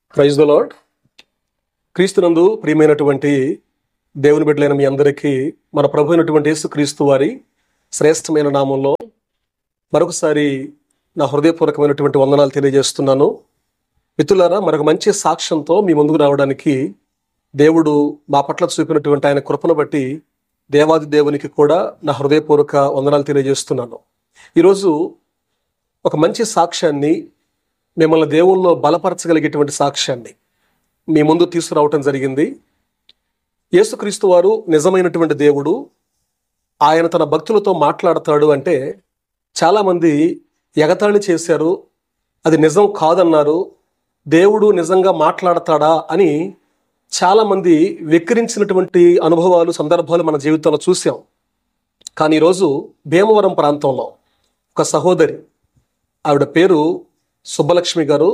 Praise the lord క్రీస్తునందు ప్రియమైనటువంటి దేవుని బిడ్డలైన మీ అందరికీ మన ప్రభు అయినటువంటి యేసు క్రీస్తు వారి శ్రేష్టమైన నామంలో మరొకసారి నా హృదయపూర్వకమైనటువంటి వందనాలు తెలియజేస్తున్నాను మిత్రులారా మరొక మంచి సాక్ష్యంతో మీ ముందుకు రావడానికి దేవుడు మా పట్ల చూపినటువంటి ఆయన కృపను బట్టి దేవాది దేవునికి కూడా నా హృదయపూర్వక వందనాలు తెలియజేస్తున్నాను ఈరోజు ఒక మంచి సాక్ష్యాన్ని మిమ్మల్ని దేవుల్లో బలపరచగలిగేటువంటి సాక్ష్యాన్ని మీ ముందు తీసుకురావటం జరిగింది యేసుక్రీస్తు వారు నిజమైనటువంటి దేవుడు ఆయన తన భక్తులతో మాట్లాడతాడు అంటే చాలామంది ఎగతాళి చేశారు అది నిజం కాదన్నారు దేవుడు నిజంగా మాట్లాడతాడా అని చాలామంది వెక్కిరించినటువంటి అనుభవాలు సందర్భాలు మన జీవితంలో చూసాం కానీ ఈరోజు భీమవరం ప్రాంతంలో ఒక సహోదరి ఆవిడ పేరు సుబ్బలక్ష్మి గారు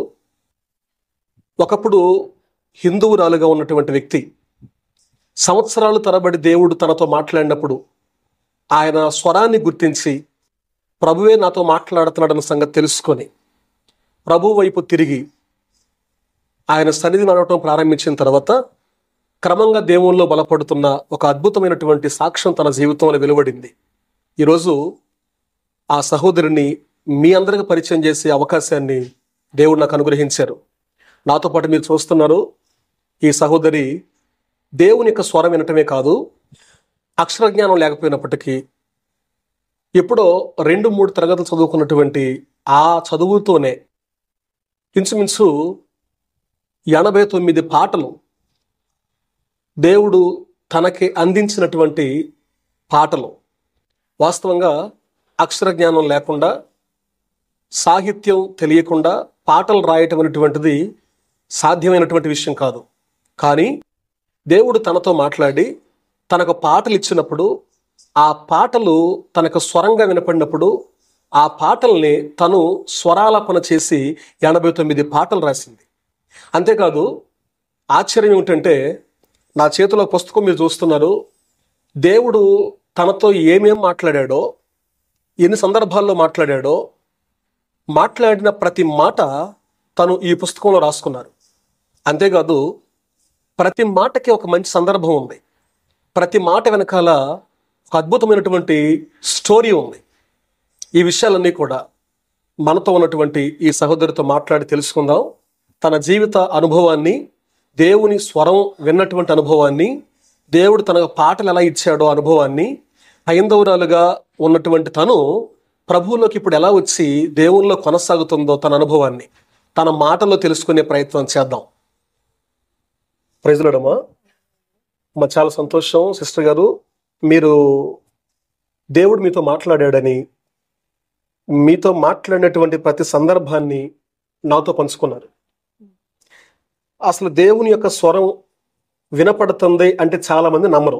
ఒకప్పుడు హిందువురాలుగా ఉన్నటువంటి వ్యక్తి సంవత్సరాలు తరబడి దేవుడు తనతో మాట్లాడినప్పుడు ఆయన స్వరాన్ని గుర్తించి ప్రభువే నాతో మాట్లాడుతున్నాడన్న సంగతి తెలుసుకొని ప్రభు వైపు తిరిగి ఆయన సన్నిధి నడవటం ప్రారంభించిన తర్వాత క్రమంగా దేవుల్లో బలపడుతున్న ఒక అద్భుతమైనటువంటి సాక్ష్యం తన జీవితంలో వెలువడింది ఈరోజు ఆ సహోదరిని మీ అందరికి పరిచయం చేసే అవకాశాన్ని దేవుడు నాకు అనుగ్రహించారు నాతో పాటు మీరు చూస్తున్నారు ఈ సహోదరి దేవుని యొక్క స్వరం వినటమే కాదు అక్షర జ్ఞానం లేకపోయినప్పటికీ ఎప్పుడో రెండు మూడు తరగతులు చదువుకున్నటువంటి ఆ చదువుతోనే ఇంచుమించు ఎనభై తొమ్మిది పాటలు దేవుడు తనకి అందించినటువంటి పాటలు వాస్తవంగా అక్షర జ్ఞానం లేకుండా సాహిత్యం తెలియకుండా పాటలు రాయటం అనేటువంటిది సాధ్యమైనటువంటి విషయం కాదు కానీ దేవుడు తనతో మాట్లాడి తనకు పాటలు ఇచ్చినప్పుడు ఆ పాటలు తనకు స్వరంగా వినపడినప్పుడు ఆ పాటల్ని తను స్వరాలాపన చేసి ఎనభై తొమ్మిది పాటలు రాసింది అంతేకాదు ఆశ్చర్యం ఏమిటంటే నా చేతిలో పుస్తకం మీరు చూస్తున్నారు దేవుడు తనతో ఏమేం మాట్లాడాడో ఎన్ని సందర్భాల్లో మాట్లాడాడో మాట్లాడిన ప్రతి మాట తను ఈ పుస్తకంలో రాసుకున్నారు అంతేకాదు ప్రతి మాటకి ఒక మంచి సందర్భం ఉంది ప్రతి మాట వెనకాల ఒక అద్భుతమైనటువంటి స్టోరీ ఉంది ఈ విషయాలన్నీ కూడా మనతో ఉన్నటువంటి ఈ సహోదరితో మాట్లాడి తెలుసుకుందాం తన జీవిత అనుభవాన్ని దేవుని స్వరం విన్నటువంటి అనుభవాన్ని దేవుడు తన పాటలు ఎలా ఇచ్చాడో అనుభవాన్ని హైందవురాలుగా ఉన్నటువంటి తను ప్రభువులోకి ఇప్పుడు ఎలా వచ్చి దేవునిలో కొనసాగుతుందో తన అనుభవాన్ని తన మాటల్లో తెలుసుకునే ప్రయత్నం చేద్దాం ప్రజలడమా మా చాలా సంతోషం సిస్టర్ గారు మీరు దేవుడు మీతో మాట్లాడాడని మీతో మాట్లాడినటువంటి ప్రతి సందర్భాన్ని నాతో పంచుకున్నారు అసలు దేవుని యొక్క స్వరం వినపడుతుంది అంటే చాలా మంది నమ్మరు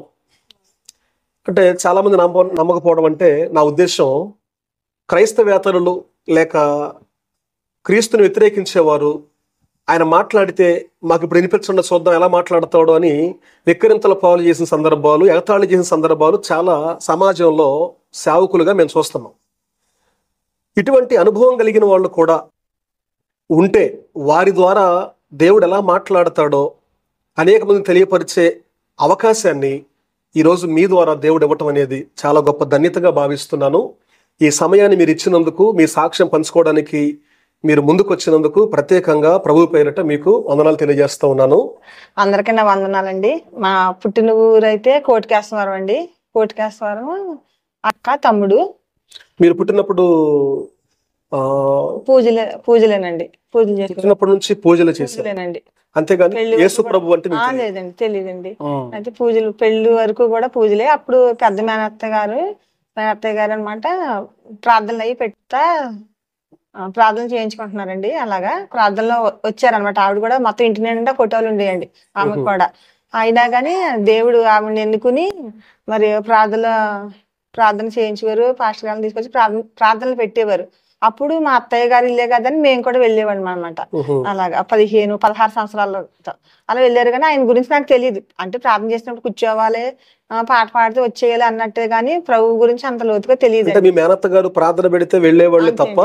అంటే చాలా మంది నమ్మ నమ్మకపోవడం అంటే నా ఉద్దేశం క్రైస్తవేతరులు లేక క్రీస్తుని వ్యతిరేకించేవారు ఆయన మాట్లాడితే మాకు ఇప్పుడు వినిపించండి చూద్దాం ఎలా మాట్లాడతాడో అని వెక్కిరింతల పాలు చేసిన సందర్భాలు ఎగతాళి చేసిన సందర్భాలు చాలా సమాజంలో సేవకులుగా మేము చూస్తున్నాం ఇటువంటి అనుభవం కలిగిన వాళ్ళు కూడా ఉంటే వారి ద్వారా దేవుడు ఎలా మాట్లాడతాడో అనేక మంది తెలియపరిచే అవకాశాన్ని ఈరోజు మీ ద్వారా దేవుడు ఇవ్వటం అనేది చాలా గొప్ప ధన్యతగా భావిస్తున్నాను ఈ సమయాన్ని మీరు ఇచ్చినందుకు మీ సాక్ష్యం పంచుకోవడానికి మీరు ముందుకు వచ్చినందుకు ప్రత్యేకంగా ప్రభు పేరిట మీకు వందనాలు తెలియజేస్తా ఉన్నాను అందరికీ నా వందనాలండి మా పుట్టిన ఊరు అయితే కోటికేశ్వరం అండి కోటికేశ్వరం అక్క తమ్ముడు మీరు పుట్టినప్పుడు ఆ, పూజలే పూజలేనండి పూజలు చేసుకుని పుట్టినప్పటి నుంచి పూజలు చేశారు పూజలేనండి అంతేగాని పెళ్లి యేసు వరకు ప్రభు అంటే ఆ, మీకు తెలియదు. లేదండి తెలియదండి ఉమ్. అయితే పూజలు పెళ్లి వరకు కూడా పూజలే అప్పుడు పెద్ద మేనత్త గారు మేనత్తయ్య గారు అనమాట ప్రార్థనలు అయ్యి పెడతా ఆ, ప్రార్థన చేయించుకుంటున్నారండి అలాగా ప్రార్థనలో వచ్చారనమాట ఆవిడ కూడా మొత్తం ఇంటి నిండా ఫోటోలు ఉండేయండి ఆమె ఉహు. కూడా అయినా కానీ దేవుడు ఆవిడని ఎన్నుకుని మరి ప్రార్థన ప్రార్థన చేయించేవారు పాస్టర్ గారిని తీసుకొచ్చి ప్రార్థన ప్రార్థనలు పెట్టేవారు అప్పుడు మా అత్తయ్య గారు ఇల్లే కదని మేము కూడా వెళ్ళేవాళ్ళం అనమాట ఉహు. అలాగా పదిహేను పదహారు సంవత్సరాల్లో అలా వెళ్ళారు కానీ ఆయన గురించి నాకు తెలియదు అంటే ప్రార్థన చేసినప్పుడు కూర్చోవాలి ఆ, పాట పాడితే వచ్చేయాలి అన్నట్టే కానీ ప్రభు గురించి అంత లోతుగా తెలియదు అంటే మీ మేనత్త గారు ప్రార్థన పెడితే వెళ్ళేవాళ్ళు అంతే తప్ప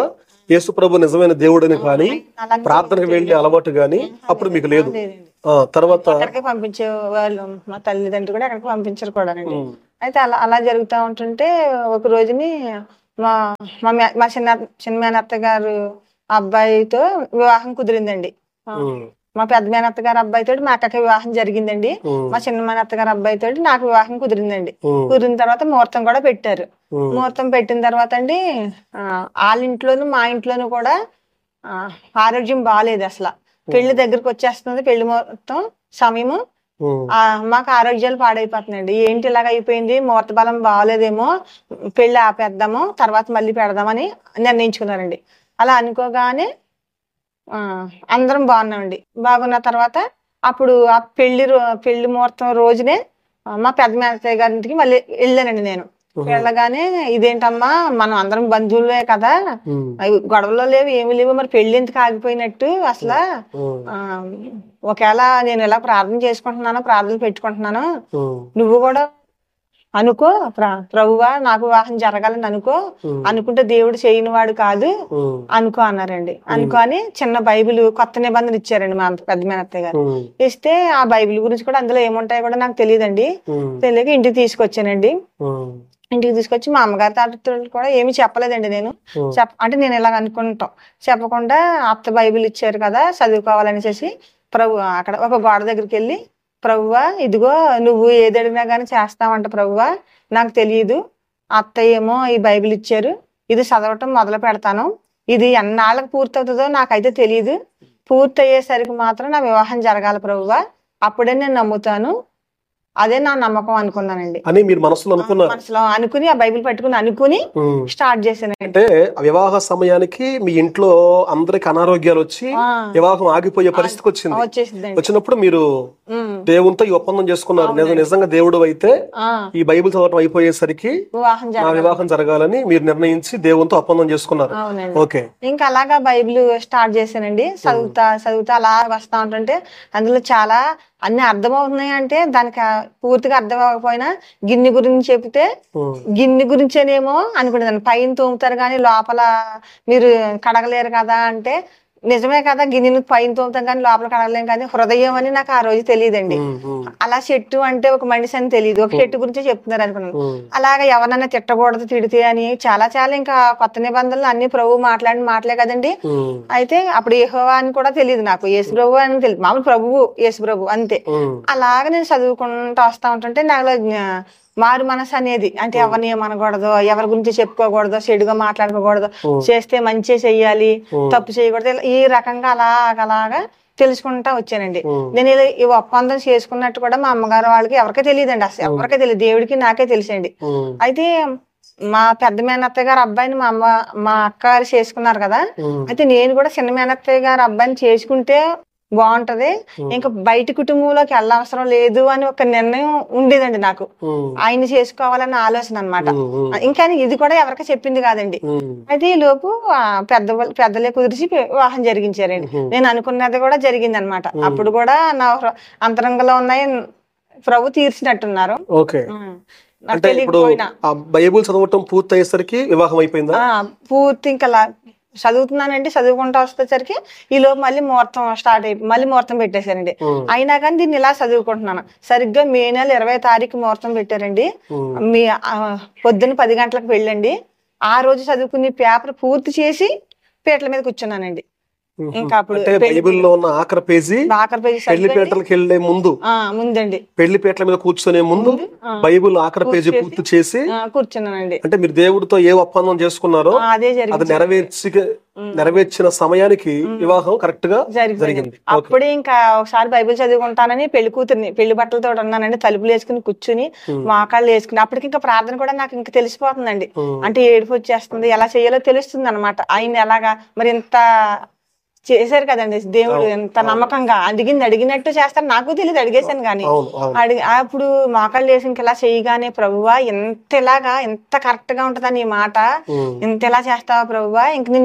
యేసు ప్రభు నిజమైన దేవుడని కానీ అలాగే ప్రార్థనకు వెళ్ళే అలవాటు కానీ అప్పుడు మీకు లేదు లేదండి ఆ తర్వాత అక్కడికి పంపించే వాళ్ళు మా తల్లిదండ్రులు కూడా అక్కడికి పంపించరు కూడా ఉమ్, అయితే అలా అలా జరుగుతూ ఉంటుంటే ఒక రోజుని మా మా మే- మా చిన్న చిన్న మేనత్త గారు అబ్బాయితో వివాహం కుదిరిందండి ఆ, ఉమ్, మా పెద్ద మేనత్త గారు అబ్బాయితో మా అక్కకి వివాహం జరిగిందండి ఉమ్, మా చిన్న మేనత్త గారు అబ్బాయితో నాకు వివాహం కుదిరిందండి ఉమ్, కుదిరిన తర్వాత ముహూర్తం కూడా పెట్టారు ఉమ్, ముహూర్తం పెట్టిన తర్వాత అండి ఆ, వాళ్ళ ఇంట్లోనూ మా ఇంట్లోనూ కూడా ఆ, ఆరోగ్యం బాగాలేదు అసలు పెళ్లి దగ్గరకు వచ్చేస్తుంది పెళ్లి ముహూర్తం సమయము ఉమ్, ఆ, మాకు ఆరోగ్యాలు పాడైపోతున్నాయండి ఏంటి ఇలాగ అయిపోయింది ముహూర్త బలం బాగాలేదేమో పెళ్లి ఆపేద్దాము తర్వాత మళ్ళీ పెడదామని నిర్ణయించుకున్నారండి అలా అనుకోగానే ఆ, అందరం బాగున్నామండి బాగున్న తర్వాత అప్పుడు ఆ పెళ్లి రో- పెళ్లి ముహూర్తం రోజునే ఆ, మా పెద్ద మేనత్తయ్య గారింటికి మళ్ళీ వెళ్ళానండి నేను ఉమ్, వెళ్ళగానే ఇదేంటమ్మా మనం అందరం బంధువులే కదా ఉమ్, అవి గొడవలు లేవు ఏమి లేవు మరి పెళ్లి ఎందుకు ఆగిపోయినట్టు అసలు ఉమ్, ఆ, ఒకవేళ నేను ఇలా ప్రార్థన చేసుకుంటున్నాను ప్రార్థన పెట్టుకుంటున్నాను ఉమ్, నువ్వు కూడా అనుకో ప్ర- ప్రభువా నాకు వివాహం జరగాలని అనుకో ఉమ్, అనుకుంటే దేవుడు చేయని వాడు కాదు ఉమ్, అనుకో అన్నారండి అనుకో అని చిన్న బైబిల్ కొత్త నిబంధన ఇచ్చారండి మా పెద్ద మేనత్తయ్య గారు ఉమ్, ఇస్తే ఆ బైబిల్ గురించి కూడా అందులో ఏముంటాయో కూడా నాకు తెలియదండి ఉమ్, తెలియక ఇంటికి తీసుకొచ్చానండి ఉమ్, ఇంటికి తీసుకొచ్చి మా అమ్మగారి తాతతో కూడా ఏమీ చెప్పలేదండి నేను ఉమ్, చెప్ అంటే నేను ఇలాగ అనుకుంటాం చెప్పకుండా అత్త బైబిల్ ఇచ్చారు కదా చదువుకోవాలనేసి ప్రభు అక్కడ ఒక గోడ దగ్గరికి వెళ్ళి ప్రభువా ఇదిగో నువ్వు ఏది అడిగినా కానీ చేస్తావంట ప్రభువా నాకు తెలియదు అత్త ఏమో ఈ బైబిల్ ఇచ్చారు ఇది చదవటం మొదలు పెడతాను ఇది ఎన్నాళ్ళకి పూర్తవుతుందో నాకైతే తెలియదు పూర్తి అయ్యేసరికి మాత్రం నా వివాహం జరగాలి ప్రభువా అప్పుడే నేను నమ్ముతాను అదే నా నమ్మకం అనుకున్నానండి అని మీరు మనసులో అనుకున్నారు మనసులో అనుకుని ఆ బైబిల్ పట్టుకుని అనుకుని ఉమ్. స్టార్ట్ చేశానండి అంటే ఆ వివాహ సమయానికి మీ ఇంట్లో అందరికి అనారోగ్యాలు వచ్చి ఆ, వివాహం ఆగిపోయే పరిస్థితికి వచ్చింది వచ్చేసిందండి వచ్చినప్పుడు మీరు ఉమ్, దేవునితో ఈ ఒప్పందం చేసుకున్నారు నిజ- నిజంగా దేవుడు అయితే ఆ, ఈ బైబిల్ చదవటం అయిపోయేసరికి వివాహం నా జరగాలి వివాహం జరగాలని మీరు నిర్ణయించి దేవునితో ఒప్పందం చేసుకున్నారు అవునండి ఓకే ఇంకా అలాగా బైబిల్ స్టార్ట్ చేశానండి చదువుతా చదువుతా అలా వస్తా ఉంటుంటే అందులో చాలా అన్ని అర్థమవుతున్నాయి అంటే దానికి ఆ పూర్తిగా అర్థం అవ్వకపోయినా గిన్నె గురించి చెప్తే ఉమ్, గిన్నె గురించేనేమో అనుకునేదాన్ని పైన తోముతారు కానీ లోపల మీరు కడగలేరు కదా అంటే నిజమే కదా గిన్నెను పైన తోముతాం కానీ లోపల కడగలేం కానీ హృదయం అని నాకు ఆ రోజు తెలియదండి ఉమ్, ఉమ్, అలా చెట్టు అంటే ఒక మనిషి అని తెలియదు ఒక చెట్టు గురించే చెప్తున్నారు అనుకున్నాను ఉమ్, అలాగా ఎవరన్నా తిట్టకూడదు తిడితే అని చాలా చాలా ఇంకా కొత్త నిబంధనలు అన్ని ప్రభు మాట్లాడిన మాటలే కదండి ఉమ్, అయితే అప్పుడు యెహోవా అని కూడా తెలియదు నాకు యేసు ప్రభు అని తెలియదు మామూలు ప్రభువు యేసు ప్రభు అంతే ఉమ్, అలాగ నేను చదువుకుంటూ వస్తా ఉంటుంటే నాలో జ్ఞా- మారు మనసు అనేది అంటే ఎవరిని ఏమనకూడదు ఎవరి గురించి చెప్పుకోకూడదు చెడుగా మాట్లాడుకోకూడదు ఉమ్. చేస్తే మంచి చెయ్యాలి ఉమ్. తప్పు చేయకూడదు ఇలా ఈ రకంగా అలాగ అలాగా తెలుసుకుంటా వచ్చానండి ఉమ్. నేను ఇలా ఈ ఒప్పందం చేసుకున్నట్టు కూడా మా అమ్మగారు వాళ్ళకి ఎవరికీ తెలియదండి అసలు ఎవరికీ తెలియదు దేవుడికి నాకే తెలిసండి ఉమ్, అయితే మా పెద్ద మేనత్తయ్య గారు అబ్బాయిని మా అమ్మ మా అక్క గారు చేసుకున్నారు కదా ఉమ్, అయితే నేను కూడా చిన్న మేనత్తయ్య గారు అబ్బాయిని చేసుకుంటే బాగుంటది ఇంకా బయట కుటుంబంలోకి వెళ్ళవసరం లేదు అని ఒక నిర్ణయం ఉండేదండి నాకు ఉమ్, ఆయన చేసుకోవాలన్న ఆలోచన అనమాట ఉమ్, ఉమ్, ఇంకా ఇది కూడా ఎవరికి చెప్పింది కాదండి ఉమ్, అయితే ఈ లోపు ఆ పెద్ద పెద్దలే కుదిరిచి వివాహం జరిగించారండి నేను అనుకున్నది కూడా జరిగింది అనమాట అప్పుడు కూడా నా హృ- అంతరంగంలో ఉన్నాయి ప్రభు తీర్చినట్టున్నారు ఓకే ఉమ్. నాకు అంటే ఇప్పుడు తెలియకపోయినా ఆ బైబుల్ చదవటం పూర్తి అయ్యేసరికి వివాహం అయిపోయిందా ఆ, పూర్తి ఇంకా లా- చదువుతున్నానండి చదువుకుంటా వస్తేసరికి ఈ లోపు మళ్ళీ ముహూర్తం స్టార్ట్ అయిపోయి మళ్ళీ ముహూర్తం పెట్టేశారండి ఉమ్, అయినా కానీ దీన్ని ఇలా చదువుకుంటున్నాను సరిగ్గా మే నెల ఇరవై తారీఖు ముహూర్తం పెట్టారండి ఉమ్, మీ ఆ, పొద్దున్న పది గంటలకు వెళ్ళండి ఆ రోజు చదువుకుని పేపర్ పూర్తి చేసి పీటల మీద కూర్చున్నానండి ఉమ్. ఇంకా అప్పుడు అంటే పెళ్లి- బైబిల్లో ఉన్న ఆఖరి పేజీ ఆఖరి పేజీ పెళ్లి చదివండి. పీటలకు వెళ్లే ముందు ఆ ముందండి పెళ్లి పీటల మీద కూర్చునే ముందు ఆ, బైబిల్ ఆఖరి పేజీ చేసి- పూర్తి చేసి ఆ, కూర్చున్నానండి అంటే మీరు దేవుడితో ఏ ఒప్పందం చేసుకున్నారో ఆ, అదే అది జరిగింది నెరవేర్చి నెరవేర్చిన సమయానికి వివాహం కరెక్ట్ గా జరిగింది జరిగింది ఓకే అప్పుడే ఇంకా ఒకసారి బైబిల్ చదువుకుంటానని పెళ్లి కూతుర్ని పెళ్లి బట్టలతో ఉన్నానండి తలుపులు వేసుకుని కూర్చుని మోకాళ్ళు వేసుకుని అప్పటికి ఇంకా ప్రార్థన కూడా నాకు ఇంకా తెలిసిపోతుందండి ఉమ్, అంటే ఏడుపు వచ్చేస్తుంది ఎలా చేయాలో తెలుస్తుంది అనమాట ఆయన ఎలాగా మరి ఇంత చేశారు కదండి దేవుడు ఎంత నమ్మకంగా అడిగింది అడిగినట్టు చేస్తారు నాకు తెలియదు అడిగేశాను కానీ అవును అవును అడిగి అప్పుడు మోకాళ్ళు వేసి ఇంక ఇలా చేయగానే ప్రభువా ఎంత ఇలాగా ఎంత కరెక్ట్ గా ఉంటుందని ఈ మాట ఉమ్, ఇంత ఎలా చేస్తావా ప్రభువా ఇంక నిన్ను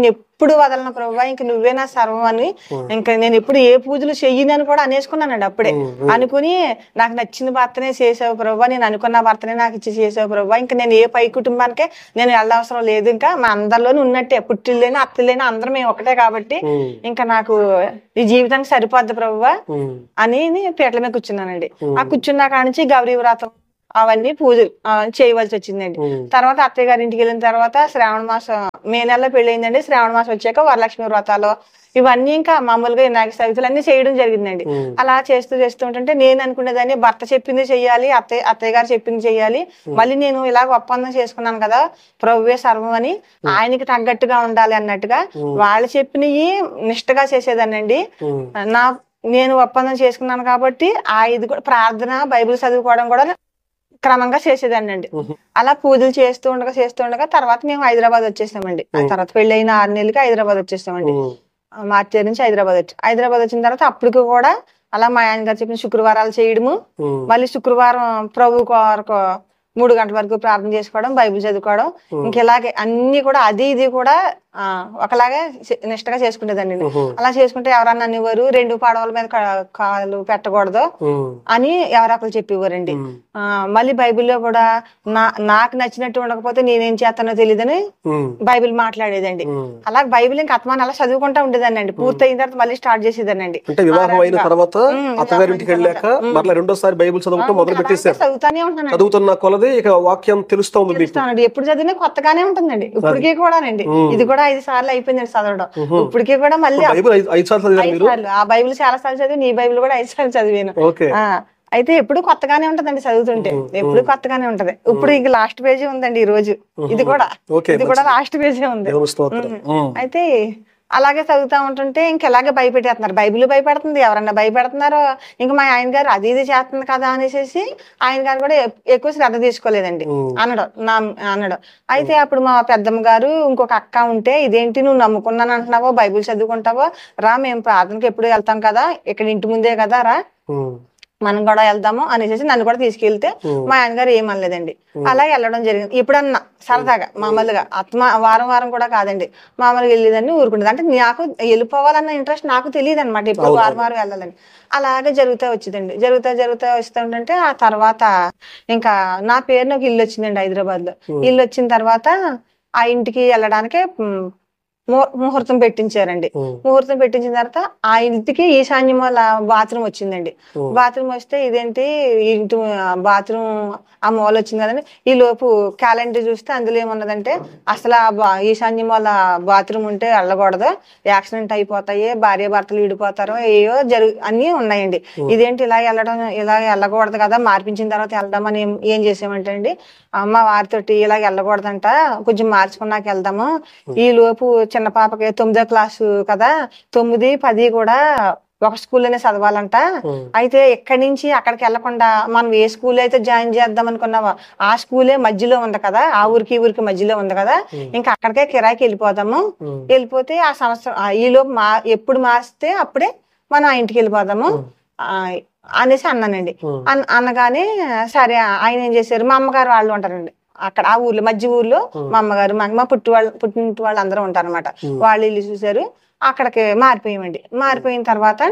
ఎప్పుడు వదలను ప్రభు ఇంక నువ్వే నా సర్వం అని ఇంకా నేను ఎప్పుడు ఏ పూజలు చెయ్యనని కూడా అనేసుకున్నానండి అప్పుడే అనుకుని నాకు నచ్చిన భర్తనే చేసావు ప్రభు నేను అనుకున్న భర్తనే నాకు ఇచ్చి చేసావు ప్రభు ఇంకా నేను ఏ పై కుటుంబానికే నేను వెళ్ళవసరం లేదు ఇంకా మా అందరిలోనే ఉన్నట్టే పుట్టిల్లేని అత్తలేని అందరం మేము ఒకటే కాబట్టి ఉమ్, ఇంకా నాకు ఈ జీవితానికి సరిపోద్ది ప్రభువా ఉమ్, అని పీటల మీద కూర్చున్నానండి ఆ కూర్చున్న కాడ నుంచి గౌరీ వ్రతం అవన్నీ పూజలు ఆ, చేయవలసి వచ్చిందండి ఉమ్, తర్వాత అత్తయ్య గారి ఇంటికి వెళ్ళిన తర్వాత శ్రావణ మాసం మే నెలలో పెళ్ళయిందండి శ్రావణ మాసం వచ్చాక వరలక్ష్మి వ్రతాలు ఇవన్నీ ఇంకా మామూలుగా నాగ సవితులు అన్ని చేయడం జరిగిందండి ఉమ్, అలా చేస్తూ చేస్తూ ఉంటుంటే నేను అనుకునేదాన్ని భర్త చెప్పింది చెయ్యాలి అత్తయ్య అత్తయ్య గారు చెప్పింది చెయ్యాలి మళ్ళీ నేను ఇలాగ ఒప్పందం చేసుకున్నాను కదా ప్రభువే సర్వం అని ఆయనకి తగ్గట్టుగా ఉండాలి అన్నట్టుగా వాళ్ళు చెప్పినవి నిష్టగా చేసేదానండి ఉమ్, నా నేను ఒప్పందం చేసుకున్నాను కాబట్టి ఆ ఇది కూడా ప్రార్థన బైబిల్ చదువుకోవడం కూడా క్రమంగా చేసేదాన్నండి ఉహు. అలా పూజలు చేస్తూ ఉండగా చేస్తూ ఉండగా తర్వాత మేము హైదరాబాద్ వచ్చేసామండి ఆ తర్వాత పెళ్లి అయిన ఆరు నెలలకి హైదరాబాద్ వచ్చేసామండి ఉమ్, ఆ మార్చి నుంచి హైదరాబాద్ వచ్చి హైదరాబాద్ వచ్చిన తర్వాత అప్పటికి కూడా అలా మా ఆయన గారు చెప్పిన శుక్రవారాలు చేయడము ఉమ్, మళ్ళీ శుక్రవారం ప్రభు కొరకు మూడు గంటల వరకు ప్రార్థన చేసుకోవడం బైబిల్ చదువుకోవడం ఇంక ఇలాగే అన్ని కూడా అది ఇది కూడా ఆ, ఒకలాగే చే- నిష్టగా చేసుకునేదండి ఉహు, అలా చేసుకుంటే ఎవరన్నా అనేవారు రెండు పడవల మీద కా- కాలు పెట్టకూడదు ఉమ్, అని ఎవరొకరు చెప్పేవారండి ఉమ్, ఆ, మళ్ళీ బైబిల్లో కూడా నా నాకు నచ్చినట్టు ఉండకపోతే నేనేం చేస్తానో తెలియదని ఉమ్, బైబిల్ మాట్లాడేదండి ఉమ్. అలా బైబిల్ ఇంకా అత్మాన్ అలా చదువుకుంటా ఉండేదాన్ని అండి పూర్తయిన తర్వాత మళ్ళీ స్టార్ట్ చేసేదానండి అంటే వివాహం అయిన తర్వాత ఉమ్, అత్తగారింటికి వెళ్ళాక మరలా రెండోసారి బైబిల్ చదవటం మొదలు పెట్టేశారు చదువుతానే ఉంటున్నాను చదువుతున్న కొలది ఇక వాక్యం తెలుస్తా ఉంది మీకు చూస్తానండి ఎప్పుడు చదివినా కొత్తగానే ఉంటుందండి ఇప్పటికీ కూడానండి ఇది కూడా ఐదు సార్లు అయిపోయిందండి చదవడం ఇప్పటికీ కూడా మళ్ళీ బైబిల్ ఐదు ఐదు సార్లు చదివారు ఐదు మీరు సార్లు ఆ బైబిల్ చాలా సార్లు చదివి నీ బైబిల్ కూడా ఐదు సార్లు చదివాను ఓకే ఆ అయితే ఎప్పుడు కొత్తగానే ఉంటదండి చదువుతుంటే ఎప్పుడు కొత్తగానే ఉంటది ఇప్పుడు ఇక లాస్ట్ పేజీ ఉందండి ఈ రోజు ఇది కూడా ఓకే ఇది కూడా లాస్ట్ పేజీ ఉంది దేవుని స్తోత్రం ఉమ్, అయితే అలాగే చదువుతా ఉంటుంటే ఇంక ఇలాగే భయపెట్టేస్తున్నారు బైబిల్ భయపెడుతుంది ఎవరన్నా భయపెడుతున్నారో ఇంకా మా ఆయన గారు అది ఇది చేస్తుంది కదా అనేసి ఆయన గారు కూడా ఎక్- ఎక్కువ శ్రద్ధ తీసుకోలేదండి ఉమ్, అనడం నా అనడం అయితే అప్పుడు మా పెద్దమ్మ గారు ఇంకొక అక్క ఉంటే ఇదేంటి నువ్వు నమ్ముకున్నాను అంటున్నావో బైబిల్ చదువుకుంటావో రా మేము ప్రార్థనకి ఎప్పుడు వెళ్తాం కదా ఇక్కడ ఇంటి ముందే కదా రా ఉమ్, మనం కూడా వెళ్దాము అనేసి నన్ను కూడా తీసుకెళ్తే ఉమ్. మా ఆయనగారు ఏమనలేదండి అలా వెళ్ళడం జరిగింది ఎప్పుడన్నా సరదాగా మామూలుగా ఆత్మ వారం వారం కూడా కాదండి మామూలుగా వెళ్ళేదాన్ని ఊరుకుంటుంది అంటే నాకు వెళ్ళిపోవాలన్న ఇంట్రెస్ట్ నాకు తెలియదు అనమాట ఇప్పుడు వారం వారం వెళ్ళాలని అలాగే జరుగుతూ వచ్చిందండి జరుగుతా జరుగుతా వస్తుంటే ఆ తర్వాత ఇంకా నా పేరున ఒక ఇల్లు వచ్చిందండి హైదరాబాద్ లో ఇల్లు వచ్చిన తర్వాత ఆ ఇంటికి వెళ్ళడానికి మ్, ము- ముహూర్తం పెట్టించారండి ఉమ్, ముహూర్తం పెట్టించిన తర్వాత ఆ ఇంటికి ఈశాన్యం వాళ్ళ బాత్రూమ్ వచ్చిందండి ఉమ్. బాత్రూమ్ వస్తే ఇదేంటి ఇంటి బాత్రూమ్ ఆ మూల వచ్చింది కదండి ఈ లోపు క్యాలెండర్ చూస్తే అందులో ఏమున్నదంటే అసలు ఆ బా- ఈశాన్యం వాళ్ళ బాత్రూమ్ ఉంటే వెళ్ళకూడదు యాక్సిడెంట్ అయిపోతాయి భార్య భర్తలు విడిపోతారు ఏయో జరుగు అన్నీ ఉన్నాయండి ఇదేంటి ఇలా వెళ్ళడం ఇలా వెళ్ళకూడదు కదా మార్పించిన తర్వాత వెళ్దామని ఏం- ఏం చేసామంటే అండి అమ్మ వారితోటి ఇలా వెళ్ళకూడదంట కొంచెం మార్చుకున్నాక వెళ్దాము ఈ లోపు చిన్న పాపకి తొమ్మిదో క్లాసు కదా తొమ్మిది పది కూడా ఒక స్కూల్లోనే చదవాలంట ఉమ్, అయితే ఎక్కడి నుంచి అక్కడికి వెళ్లకుండా మనం ఏ స్కూల్ అయితే జాయిన్ చేద్దాం అనుకున్నావో ఆ స్కూలే మధ్యలో ఉంది కదా ఆ ఊరికి ఈ ఊరికి మధ్యలో ఉంది కదా ఇంకా అక్కడికే కిరాయికి వెళ్ళిపోదాము ఉమ్, వెళ్ళిపోతే ఆ సంవత్సరం ఆ ఈలోపు మా ఎప్పుడు మారిస్తే అప్పుడే మనం ఆ ఇంటికి వెళ్ళిపోదాము ఆ, అనేసి అన్నానండి ఉమ్, అన్- అనగానే సరే ఆయన ఏం చేశారు మా అమ్మగారు వాళ్ళు ఉంటారండి అక్కడ ఆ ఊర్లో మధ్య ఊర్లో మా అమ్మగారు మా మా పుట్టి వాళ్ళు పుట్టిన వాళ్ళు అందరూ ఉంటారు అనమాట వాళ్ళు ఇల్లు చూశారు అక్కడికి మారిపోయామండి మారిపోయిన తర్వాత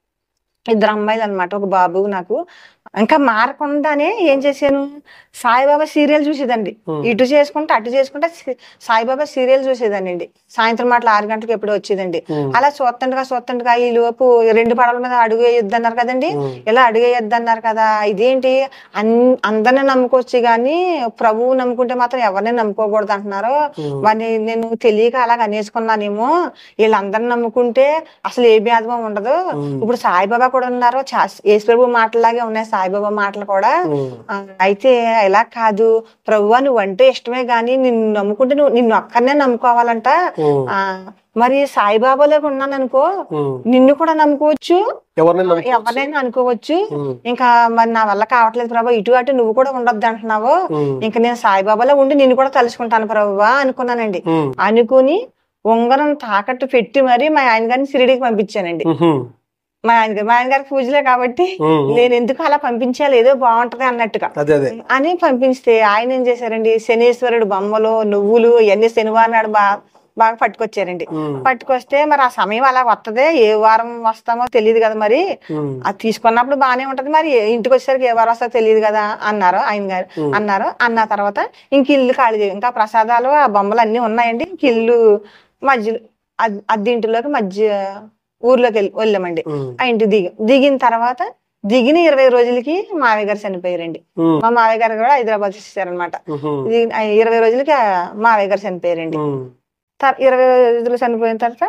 ఇద్దరు అమ్మాయిలు అనమాట ఒక బాబు నాకు ఇంకా మారకుండానే ఏం చేశాను సాయిబాబా సీరియల్ చూసేదండి ఇటు చేసుకుంటే అటు చేసుకుంటే సి- సాయిబాబా సీరియల్ చూసేదానండి సాయంత్రం మాటలు ఆరు గంటలకు ఎప్పుడో వచ్చేదండి ఉమ్. అలా చూస్తుండగా చూస్తుండగా ఈ లోపు రెండు పడవల మీద అడుగు వేయొద్దు అన్నారు కదండి ఉమ్. ఇలా అడుగు వేయొద్దు అన్నారు కదా ఇదేంటి అన్ అందరిని నమ్ముకోవచ్చు కానీ ప్రభువు నమ్ముకుంటే మాత్రం ఎవరిని నమ్ముకోకూడదు అంటున్నారు మరి నేను తెలియక అలాగ అనేసుకున్నానేమో వీళ్ళందరిని నమ్ముకుంటే అసలు ఏ భేదమం ఉండదు ఇప్పుడు సాయిబాబా కూడా ఉన్నారు చా- యేసు ప్రభు మాటలాగే ఉన్నాయి సాయిబాబా మాటలు కూడా ఉమ్, ఆ, అయితే ఇలా కాదు ప్రభువా నువ్వు అంటే ఇష్టమే గాని నిన్ను నమ్ముకుంటే నువ్వు నిన్ను ఒక్కరినే నమ్ముకోవాలంట ఉమ్, ఆ మరి సాయిబాబాలోకి ఉన్నాను అనుకో ఉమ్. నిన్ను కూడా నమ్ముకోవచ్చు ఎవరినైనా నమ్ముకో- ఎవరినైనా అనుకోవచ్చు ఉమ్, ఇంకా మరి నా వల్ల కావట్లేదు ప్రభా ఇటు అటు నువ్వు కూడా ఉండొద్దు అంటున్నావు ఉమ్, ఇంకా నేను సాయిబాబాలో ఉండి నిన్ను కూడా తలుచుకుంటాను ప్రభువా అనుకున్నానండి ఉమ్, అనుకుని ఉంగరం తాకట్టు పెట్టి మరి మా ఆయన గారిని సిరిడికి పంపించానండి ఉహుం, మా ఆయన గారు మా ఆయన గారికి పూజలే కాబట్టి ఉమ్, నేను ఎందుకు అలా పంపించాలి ఏదో బాగుంటది అన్నట్టుగా అదే అదే అని పంపిస్తే ఆయన ఏం చేశారండి శనీశ్వరుడు బొమ్మలు నువ్వులు ఇవన్నీ శనివారం నాడు బా బాగా పట్టుకొచ్చారండి ఉమ్, పట్టుకొస్తే మరి ఆ సమయం అలా వస్తదే ఏ వారం వస్తామో తెలియదు కదా మరి ఉమ్, అది తీసుకున్నప్పుడు బాగానే ఉంటది మరి ఏ- ఇంటికి వచ్చేసరికి ఏ వారం వస్తుందో తెలియదు కదా అన్నారు ఆయన గారు అన్నారు అన్న తర్వాత ఇంక ఇల్లు ఖాళీ చేయ- ఇంకా ప్రసాదాలు ఆ బొమ్మలు అన్ని ఉన్నాయండి ఇంక ఇల్లు మధ్య అద్- అద్దె ఇంటిలోకి మధ్య ఊర్లోకి వెళ్ళి వెళ్ళామండి ఉమ్, ఆ ఇంటికి దిగి దిగిన తర్వాత దిగిన ఇరవై రోజులకి మావయ్య గారు చనిపోయారండి ఉమ్, మా మావయ్య గారు కూడా హైదరాబాద్ ఇచ్చారనమాట ఉమ్, ఇరవై రోజులకి ఆ మావయ్య గారు చనిపోయారండి ఉమ్, తర్- ఇరవై రోజులు చనిపోయిన తర్వాత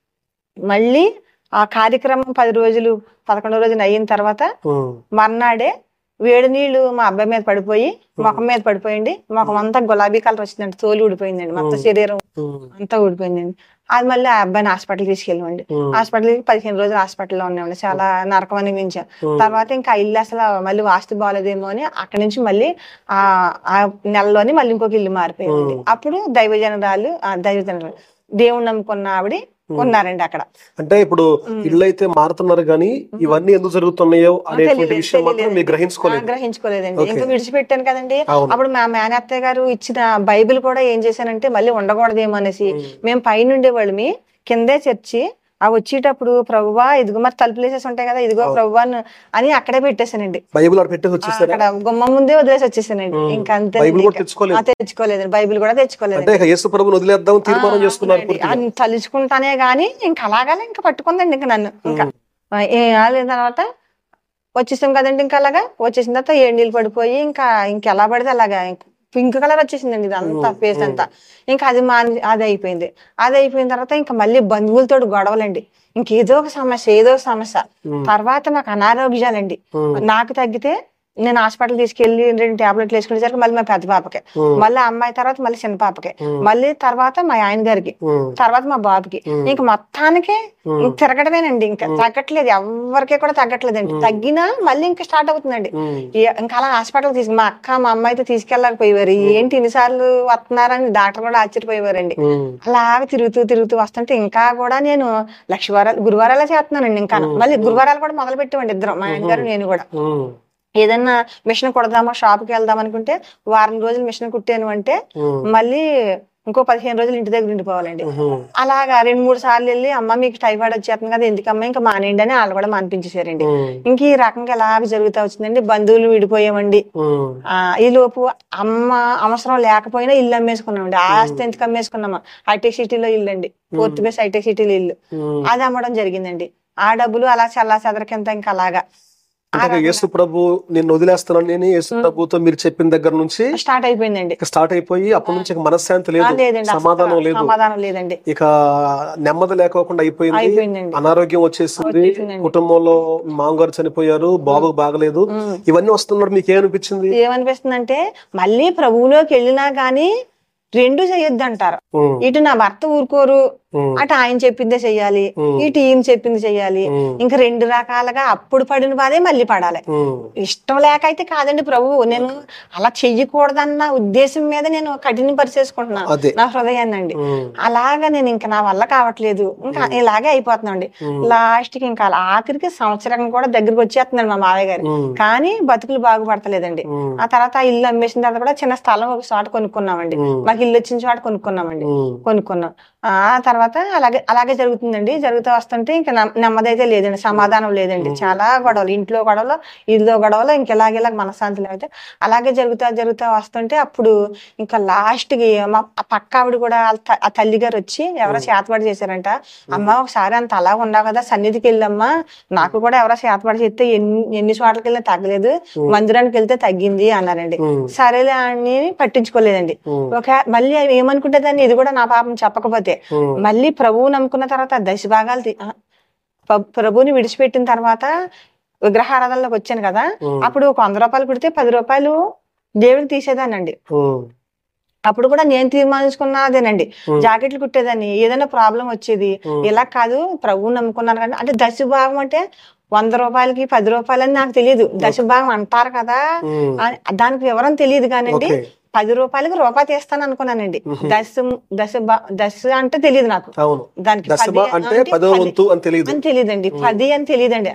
మళ్ళీ ఆ కార్యక్రమం పది రోజులు పదకొండో రోజున అయిన తర్వాత ఉమ్, మర్నాడే వేడి నీళ్లు మా అబ్బాయి మీద పడిపోయి ముఖం మీద పడిపోయింది ముఖం అంతా గులాబీ కలర్ వచ్చిందండి తోలు ఊడిపోయిందండి మొత్తం శరీరం ఉమ్, అంతా ఊడిపోయిందండి అది మళ్ళీ ఆ అబ్బాయిని హాస్పిటల్ తీసుకెళ్ళమండి ఉమ్, హాస్పిటల్కి పదిహేను రోజులు హాస్పిటల్లో ఉన్నామండి చాలా నరకం అనిపించాం ఉమ్. తర్వాత ఇంకా ఆ ఇల్లు అసలు మళ్ళీ వాస్తు బాగాలేదేమో అని అక్కడి నుంచి మళ్ళీ ఆ ఆ నెలలోని మళ్ళీ ఇంకొక ఇల్లు మారిపోయింది ఉమ్. అప్పుడు దైవజనరాలు ఆ దైవజనరాలు దేవుణ్ణి నమ్ముకున్న ఆవిడ ఉన్నారండి అక్కడ అంటే ఇప్పుడు ఇల్లు అయితే మారుతున్నారు కానీ ఇవన్నీ ఎందుకు జరుగుతున్నాయో అనేటువంటి తెలియలేదు, విషయం మాత్రం తెలియలేదు. మీరు గ్రహించుకోలేదు గ్రహించుకోలేదండి Okay. ఇంకా విడిచిపెట్టాను కదండి అవును. అప్పుడు మా మేనత్తయ్య గారు ఇచ్చిన బైబిల్ కూడా ఏం చేశానంటే మళ్ళీ ఉండకూడదేమో అనేసి మేము పైన ఉండేవాళ్ళమి కిందే చర్చి ఆ వచ్చేటప్పుడు ప్రభువా ఇదిగో మరి తలుపులు వేసేసి ఉంటాయి కదా ఇదిగో ప్రభువా అని- అని అక్కడే పెట్టేశానండి బైబిల్ అక్కడ పెట్టేసి వచ్చేసారా అక్కడ గుమ్మం ముందే వదిలేసి వచ్చేసానండి ఇంకా అంతే బైబిల్ కూడా తెచ్చుకోలేదు తెచ్చుకోలేదు బైబిల్ కూడా తెచ్చుకోలేదు అంటే ఇక యేసు ప్రభుని వదిలేద్దాం తీర్మానం చేసుకున్నారు అవునండి. పూర్తిగా. అది తలుచుకుంటానే గాని ఇంకా అలాగానే ఇంకా పట్టుకుందండి ఇంకా నన్ను ఇంకా ఆ, ఏ ఆలిన తర్వాత వచ్చేసాం కదండి ఇంకా అలాగా వచ్చేసిన తర్వాత ఏడు నీళ్ళు పడిపోయి ఇంకా ఇంకెలా పడితే అలాగా పింక్ కలర్ వచ్చేసిందండి ఇదంతా ఫేస్ అంతా ఇంకా అది మా అది అయిపోయింది అది అయిపోయిన తర్వాత ఇంకా మళ్ళీ బంధువులతో గొడవలండి ఇంకేదో ఒక సమస్య ఏదో ఒక సమస్య తర్వాత నాకు అనారోగ్యాలండి ఉమ్, నాకు తగ్గితే నేను హాస్పిటల్ తీసుకెళ్లి రెండు టాబ్లెట్లు వేసుకునేసరికి మళ్ళీ మా పెద్ద పాపకి ఉమ్, మళ్ళీ అమ్మాయి తర్వాత మళ్ళీ చిన్న పాపకి ఉమ్. మళ్ళీ తర్వాత మా ఆయన గారికి ఉమ్, తర్వాత మా బాబుకి ఉమ్. ఇంక మొత్తానికి ఉమ్. ఇంక తిరగడమేనండి ఇంకా తగ్గట్లేదు ఎవరికి కూడా తగ్గట్లేదండి తగ్గినా మళ్ళీ ఇంకా స్టార్ట్ అవుతుందండి ఉమ్, ఈ- ఇంకా అలా హాస్పిటల్ తీసుకు మా అక్క మా అమ్మ అయితే తీసుకెళ్ళకపోయేవారు ఏంటి ఇన్నిసార్లు వస్తున్నారని డాక్టర్ కూడా ఆశ్చర్యపోయేవారండి ఉమ్, అలాగ తిరుగుతూ తిరుగుతూ వస్తుంటే ఇంకా కూడా నేను లక్ష వారాలు గురువారాలే చేస్తున్నానండి ఇంకా మళ్ళీ గురువారాలు కూడా మొదలు పెట్టామండి ఇద్దరం మా ఆయన గారు నేను కూడా ఉమ్, ఏదన్నా మిషన్ కుడదామా షాప్కి వెళ్దాం అనుకుంటే వారం రోజులు మిషన్ కుట్టాను అంటే ఉమ్, మళ్ళీ ఇంకో పదిహేను రోజులు ఇంటి దగ్గర ఉండిపోవాలండి ఉమ్, అలాగా రెండు మూడు సార్లు వెళ్ళి అమ్మ మీకు టైఫాయిడ్ వచ్చేస్తుంది కదా ఎందుకమ్మా ఇంకా మానేయండి అని వాళ్ళు కూడా మానిపించేశారండి ఉమ్, ఇంక ఈ రకంగా ఎలాగ జరుగుతూ వచ్చిందండి బంధువులు విడిపోయామండి ఉమ్, ఆ ఈ లోపు అమ్మ అవసరం లేకపోయినా ఇల్లు అమ్మేసుకున్నామండి ఆ ఆస్తి ఎందుకు అమ్మేసుకున్నామా హైటెక్ సిటీలో ఇల్లు అండి ఫోర్త్ బేస్ హైటెక్ సిటీలో ఇల్లు ఉమ్. అది అమ్మడం జరిగిందండి ఆ డబ్బులు అలా చల్లా చెదరకింత ఇంకా అలాగా అంటే ఇక యేసు ప్రభు నేను వదిలేస్తున్నాను నేను యేసు ప్రభుతో మీరు చెప్పిన దగ్గర నుంచి స్టార్ట్ అయిపోయిందండి ఇక స్టార్ట్ అయిపోయి అప్పటి నుంచి ఇక మనశ్శాంతి ఆ, లేదు లేదండి అసలు సమాధానం లేదు సమాధానం లేదండి ఇక నెమ్మది లేకోకుండా అయిపోయింది అయిపోయిందండి అనారోగ్యం వచ్చేసింది వచ్చేసిందండి. కుటుంబంలో మామగారు చనిపోయారు బాబుకు బాగలేదు ఉమ్. ఇవన్నీ వస్తున్నప్పుడు మీకు ఏమనిపించింది ఏమనిపిస్తుందంటే మళ్ళీ ప్రభువులోకి వెళ్ళినా గానీ రెండు చేయొద్దు అంటారు ఉమ్, ఇటు నా భర్త ఊరుకోరు ఉమ్, అటు ఆయన చెప్పిందే చెయ్యాలి ఉమ్, ఇటు ఈయన చెప్పింది చెయ్యాలి ఉమ్, ఇంకా రెండు రకాలుగా అప్పుడు పడిన బాధే మళ్ళీ పడాలి ఉమ్, ఇష్టం లేక అయితే కాదండి ప్రభువు నేను అలా చెయ్యకూడదన్న ఉద్దేశం మీద నేను కఠిన పరిచేసుకుంటున్నాను అదే నా హృదయాన్ని అండి ఉమ్, అలాగా నేను ఇంకా నా వల్ల కావట్లేదు ఇంకా ఇలాగే అయిపోతున్నాండి ఉమ్, లాస్ట్ కి ఇంకా అలా ఆఖరికి సంవత్సరం కూడా దగ్గరికి వచ్చేస్తున్నాడు మా మావయ్య గారు ఉమ్, కానీ బతుకులు బాగుపడతలేదండి ఉమ్, ఆ తర్వాత ఆ ఇల్లు అమ్మేసిన తర్వాత కూడా చిన్న స్థలం ఒక చోట కొనుక్కున్నామండి ఉమ్, మాకు ఇల్లు వచ్చిన చోట కొనుక్కున్నామండి ఉమ్, కొనుక్కున్నాం ఆ తర్వాత అలాగే అలాగే జరుగుతుందండి జరుగుతూ వస్తుంటే ఇంకా నెమ్- నెమ్మదైతే లేదండి సమాధానం లేదండి చాలా గొడవలు ఇంట్లో గొడవలు ఇల్లు గొడవలు ఇంక ఇలాగ మనశ్శాంతి లేకపోతే అలాగే జరుగుతా జరుగుతా వస్తుంటే అప్పుడు ఇంకా లాస్ట్ కి మా ఆ పక్క ఆవిడ కూడా వాళ్ళ త- ఆ తల్లి గారు వచ్చి ఎవరో చేతపడి చేశారంట అమ్మ ఒకసారి అంత అలా ఉన్నావు కదా సన్నిధికి వెళ్ళమ్మా నాకు కూడా ఎవరో చేతపడి చేస్తే ఎన్ని ఎన్ని చోట్లకి వెళ్ళినా తగ్గలేదు మందిరానికి వెళ్తే తగ్గింది అన్నారండి ఉమ్, సరేలే అని పట్టించుకోలేదండి ఉమ్, ఒక మళ్ళీ ఏమనుకుంటేదాన్ని ఇది కూడా నా పాపం చెప్పకపోతే ఉమ్, మళ్ళీ ప్రభువు నమ్ముకున్న తర్వాత దశ భాగాలు తీ- ఆ, ప్ర- ప్రభువుని విడిచిపెట్టిన తర్వాత విగ్రహారాధనలోకి వచ్చాను కదా ఉమ్, అప్పుడు ఒక వంద రూపాయలు పెడితే పది రూపాయలు దేవుడికి తీసేదానండి ఉమ్, అప్పుడు కూడా నేను తీర్మానించుకున్నదేనండి ఉమ్, జాకెట్లు కుట్టేదాన్ని ఏదైనా ప్రాబ్లం వచ్చేది ఉమ్. ఇలా కాదు ప్రభువు నమ్ముకున్నాను కానీ అంటే దశ భాగం అంటే వంద రూపాయలకి పది రూపాయలని నాకు తెలియదు దశ భాగం అంటారు కదా ఉమ్, అని- దానికి వివరం తెలియదు కానండి ఓకే పది రూపాయలకి రూపాయి తీస్తాను అనుకున్నానండి మ్మ్. దశ దశ బా- దశ అంటే తెలియదు నాకు అవును దానికి దశమ పది అంటే అంటే పదో పది వంతు అని తెలియదు అని తెలియదండి పది అని తెలియదండి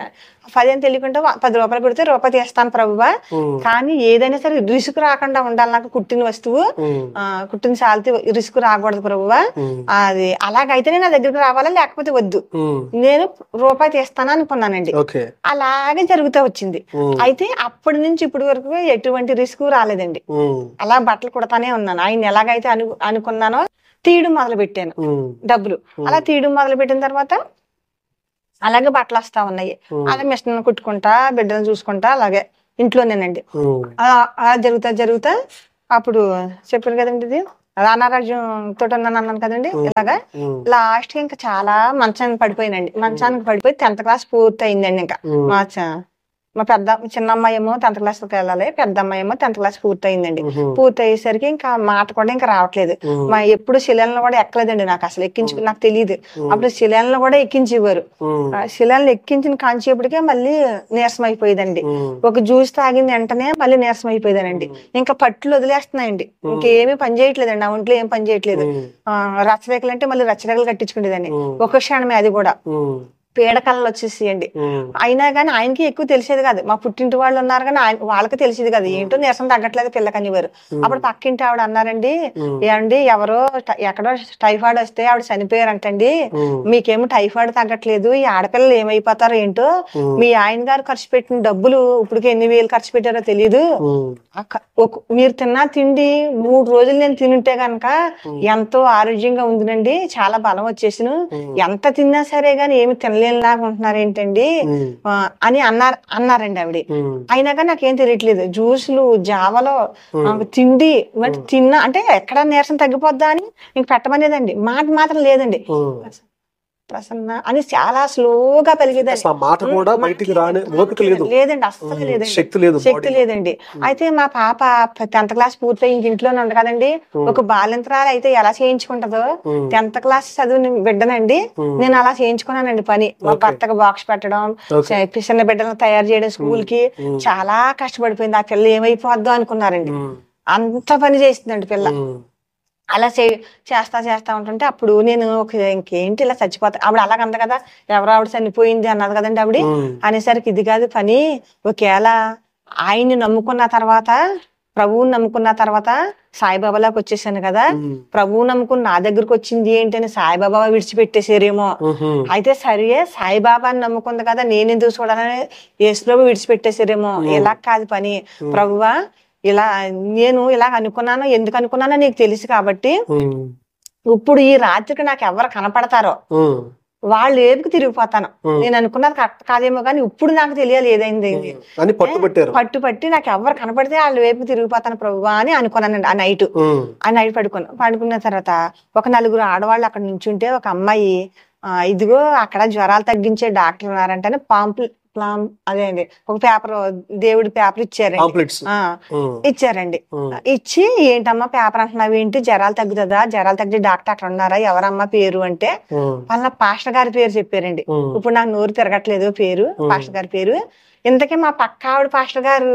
పదిహేను తెలియకుండా వ- పది రూపాయలు పెడితే రూపాయి తీస్తాను ప్రభువా ఉమ్, కానీ ఏదైనా సరే రిసుకు రాకుండా ఉండాలి నాకు కుట్టిన వస్తువు ఉమ్, ఆ, కుట్టిన సాల్తి రిస్క్ రాకూడదు ప్రభువా ఉమ్, అది అలాగైతేనే నా దగ్గరికి రావాలా లేకపోతే వద్దు ఉమ్, నేను రూపాయి తీస్తాను అనుకున్నానండి ఓకే అలాగే జరుగుతూ వచ్చింది ఉమ్, అయితే అప్పటి నుంచి ఇప్పటి వరకు ఎటువంటి రిస్క్ రాలేదండి ఉమ్, అలా బట్టలు కుడతానే ఉన్నాను ఆయన ఎలాగైతే అను అనుకున్నానో తీయడం మొదలు పెట్టాను ఉమ్, డబ్బులు అలా తీయడం మొదలు పెట్టిన తర్వాత అలాగే బట్టలు వస్తా ఉన్నాయి ఉమ్, అలా మిషన్ కుట్టుకుంటా బిడ్డలను చూసుకుంటా అలాగే ఇంట్లోనేనండి ఉమ్, అలా అలా జరుగుతా జరుగుతా అప్పుడు చెప్పాను కదండి ఇది రానారాజ్యం తోటి ఉన్నాను అన్నాను కదండి ఇలాగా ఉమ్, లాస్ట్ కి ఇంకా చాలా మంచానికి పడిపోయినండి మంచానికి పడిపోయి టెన్త్ క్లాస్ పూర్తి అయిందండి ఇంకా ఉమ్, మా చ- మా పెద్ద చిన్న అమ్మాయి ఏమో టెన్త్ క్లాస్ కి వెళ్ళాలి పెద్ద అమ్మాయి ఏమో టెన్త్ క్లాస్ పూర్తి అయిందండి ఉమ్, పూర్తి అయ్యేసరికి ఇంకా మాట కూడా ఇంకా రావట్లేదు ఉమ్, మా ఎప్పుడు శిలలను కూడా ఎక్కలేదండి నాకు అసలు ఎక్కించు నాకు తెలియదు అప్పుడు శిలలను కూడా ఎక్కించేవారు ఉమ్, ఆ శిలలను ఎక్కించిన కాంచేపటికే మళ్ళీ నీరసం అయిపోయేదండి ఉమ్, ఒక జ్యూస్ తాగిన వెంటనే మళ్ళీ నీరసం అయిపోయేదానండి ఇంకా పట్టులు వదిలేస్తున్నాయండి ఇంకేమీ పని చేయట్లేదండి ఆ ఒంట్లో ఏం పని చేయట్లేదు ఉమ్, ఆ, రచ్చరేఖలు అంటే మళ్ళీ రచ్చరేఖలు కట్టించుకునేదాన్ని ఉమ్, ఒక క్షణమే అది కూడా ఉమ్, పీడకలలు వచ్చేసేయండి ఉమ్, అయినా కానీ ఆయనకి ఎక్కువ తెలిసేది కాదు మా పుట్టింటి వాళ్ళు ఉన్నారు కానీ ఆయన వాళ్ళకి తెలిసేది కాదు ఏంటో నీరసం తగ్గట్లేదు పిల్లకనివారు అప్పుడు పక్కింటి ఆవిడ అన్నారండి ఉమ్, ఏమండి ఎవరో ట- ఎక్కడో టైఫాయిడ్ వస్తే ఆవిడ చనిపోయారంటండి ఉమ్, మీకేమో టైఫాయిడ్ తగ్గట్లేదు ఈ ఆడపిల్లలు ఏమైపోతారో ఏంటో ఉమ్, మీ ఆయన గారు ఖర్చు పెట్టిన డబ్బులు ఇప్పటికి ఎన్ని వేలు ఖర్చు పెట్టారో తెలియదు ఉమ్, ఆ క- ఒక- మీరు తిన్న తిండి మూడు రోజులు నేను తినుంటే గనక ఎంతో ఆరోగ్యంగా ఉందినండి చాలా బలం వచ్చేసిను ఎంత తిన్నా సరే గాని ఏమి తినలేనిలాగా ఉంటున్నారు ఏంటండి ఉమ్, ఆ, అని అన్నారు అన్నారండి ఆవిడ ఉమ్, అయినా కానీ నాకేం తెలియట్లేదు జ్యూసులు జావలో ఆ, తిండి మరి తిన్నా అంటే ఎక్కడ నీరసం తగ్గిపోద్దా అని ఇంక పెట్టమనేదండి మాట మాత్రం లేదండి ఉమ్. ప్రసన్న అని చాలా స్లోగా పెరిగేదండి అసలు ఆ మాట కూడా బయటికి రాని ఓపిక లేదు లేదండి అస్సలు లేదండి శక్తి లేదు శక్తి లేదండి అయితే మా పాప టెన్త్ క్లాస్ పూర్తి ఇంక ఇంట్లోనే ఉంది కదండి ఒక బాలింతరాలు అయితే ఎలా చేయించుకుంటదో ఉమ్, టెన్త్ క్లాస్ చదువు బిడ్డనండి ఉమ్. నేను అలా చేయించుకున్నానండి పని మా భర్తకు బాక్స్ పెట్టడం Okay. చ- చిన్న బిడ్డలను తయారు చేయడం స్కూల్ కి ఉమ్. చాలా కష్టపడిపోయింది ఆ పిల్ల ఏమైపోద్దో అనుకున్నారండి ఉమ్, అంత పని చేసిందండి పిల్ల ఉమ్, అలా చే చేస్తా చేస్తా ఉంటుంటే అప్పుడు నేను ఒక ఇంకేంటి ఇలా చచ్చిపోతా ఆవిడ అలాగంద కదా ఎవరు ఆవిడ చనిపోయింది అన్నది కదండి ఆవిడ ఉమ్, అనేసరికి ఇది కాదు పని ఒకవేళ ఆయన్ని నమ్ముకున్న తర్వాత ప్రభువుని నమ్ముకున్న తర్వాత సాయిబాబాలోకి వచ్చేసాను కదా ఉమ్, ప్రభువు నమ్ముకుని నా దగ్గరకు వచ్చింది ఏంటి అని సాయిబాబా విడిచిపెట్టేసారేమో ఉమ్, అయితే సరే సాయిబాబాని నమ్ముకుంది కదా నేను ఎందుకు చూడాలని యేసుప్రభు విడిచిపెట్టేసారేమో ఇలా కాదు పని ప్రభువా ఇలా నేను ఇలా అనుకున్నాను ఎందుకు అనుకున్నానో నీకు తెలుసు కాబట్టి ఉమ్, ఇప్పుడు ఈ రాత్రికి నాకు ఎవరు కనపడతారో ఉమ్, వాళ్ళు ఏపుకు తిరిగిపోతాను నేను అనుకున్నది కరెక్ట్ కాదేమో కానీ ఇప్పుడు నాకు తెలియాలి ఏదైంది ఏంది. అని పట్టుబట్టారు పట్టు పట్టి నాకు ఎవరు కనపడితే వాళ్ళ వైపు తిరిగిపోతాను ప్రభువా అని అనుకున్నానండి ఆ నైట్ ఉమ్, ఆ నైట్ పడుకున్నా పడుకున్న తర్వాత ఒక నలుగురు ఆడవాళ్ళు అక్కడ నుంచుంటే ఒక అమ్మాయి ఆ, ఇదిగో అక్కడ జ్వరాలు తగ్గించే డాక్టర్ ఉన్నారంటే పాంపుల్ ప్లామ్ అదే అండి ఒక పేపర్ దేవుడి పేపర్ ఇచ్చారండి పాంప్లెట్స్ ఆ, ఉమ్, ఇచ్చారండి ఉమ్, ఇచ్చి ఏంటమ్మా పేపర్ అంటున్నావు ఏంటి జ్వరాలు తగ్గుతుందా జ్వరాలు తగ్గే డాక్టర్ అక్కడ ఉన్నారా ఎవరమ్మా పేరు అంటే ఉమ్, వాళ్ళ పాస్టర్ గారి పేరు చెప్పారండి ఉమ్, ఇప్పుడు నాకు నోరు తిరగట్లేదు పేరు పాస్టర్ గారి పేరు ఇంతకీ మా పక్క ఆవిడ పాస్టర్ గారు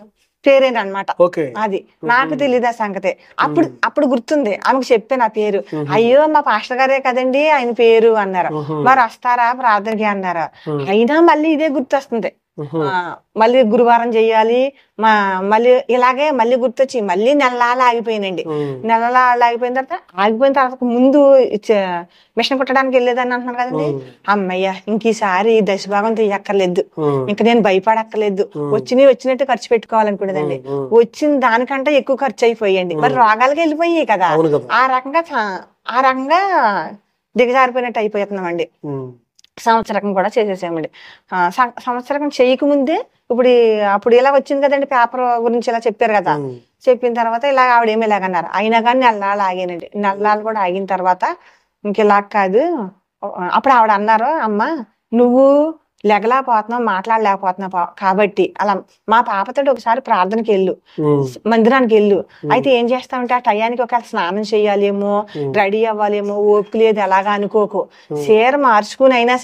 పేరేనమాట ఓకే అది నాకు తెలియదు ఆ సంగతి అప్పుడు అప్పుడు గుర్తుంది ఆమెకు చెప్పాను ఆ పేరు అయ్యో మా పాస్టర్ గారే కదండి ఆయన పేరు అన్నారు ఉహు, మరి వస్తారా ప్రార్థనకి అన్నారు ఉమ్, అయినా మళ్ళీ ఇదే గుర్తొస్తుంది ఉహు, ఆ, మళ్ళీ గురువారం చెయ్యాలి మా మళ్ళీ ఇలాగే మళ్ళీ గుర్తొచ్చి మళ్ళీ నెలలాల ఆగిపోయినండి ఉమ్, నెలలా ఆగిపోయిన తర్వాత ఆగిపోయిన తర్వాత ముందు ఇచ్చ- మిషన్ కుట్టడానికి వెళ్ళేదని అంటున్నాను కదండి ఉమ్, అమ్మయ్య ఇంక ఈసారి దశభాగం తీయక్కర్లేదు ఉమ్, ఇంక నేను భయపడక్కర్లేదు వచ్చినవి వచ్చినట్టు ఖర్చు పెట్టుకోవాలనుకునేదండి ఉమ్, వచ్చిన దానికంటే ఎక్కువ ఖర్చు అయిపోయండి మరి రోగాలకి వెళ్ళిపోయాయి కదా అవును కదా ఆ రకంగా చా- ఆ రకంగా దిగజారిపోయినట్టు అయిపోతున్నామండి ఉమ్, సంవత్సరకం కూడా చేసేసామండి ఆ, సం- సంవత్సరకం చేయకముందే ఇప్పుడు ఈ- అప్పుడు ఇలా వచ్చింది కదండి పేపర్ గురించి ఇలా చెప్పారు కదా ఉమ్, చెప్పిన తర్వాత ఇలా ఆవిడేమి ఇలాగన్నారు అయినా కానీ నెలనాళ్ళు ఆగానండి నెలనాళ్ళు కూడా ఆగిన తర్వాత ఇంక ఇలా కాదు అప్పుడు ఆవిడ అన్నారు అమ్మ నువ్వు లెగలేకపోతున్నావు మాట్లాడలేకపోతున్నావు పా- కాబట్టి అలా మా పాపతో ఒకసారి ప్రార్థనకి వెళ్ళు ఉమ్, మందిరానికి వెళ్ళు అయితే ఏం చేస్తామంటే ఆ టయానికి ఒకవేళ స్నానం చేయాలేమో రెడీ అవ్వాలేమో ఓపిక లేదు ఎలాగా అనుకోకు చీర మార్చుకుని అయినా సరే